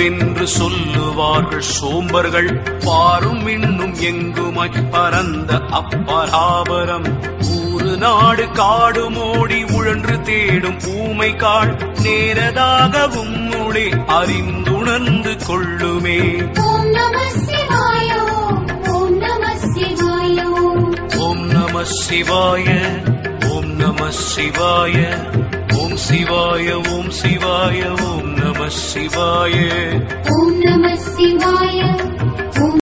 என்று சொல்லுவார்கள் சோம்பர்கள் பாரும் இன்னும் எங்குமாய் பரந்த அப்பராபரம் ஊரு நாடு காடு மோடி உழன்று தேடும் ஊமை காள் நேரதாகவும் உளே அறிந்துணர்ந்து கொள்ளுமே ஓம் நம சிவாய ஓம் ஓம் நம சிவாய ஓம் ஓம் நம சிவாய ஓம் நம சிவாய ஓம் சிவாய ஓம் சிவாய ஓம் நம சிவாய ஓம் நம சிவாய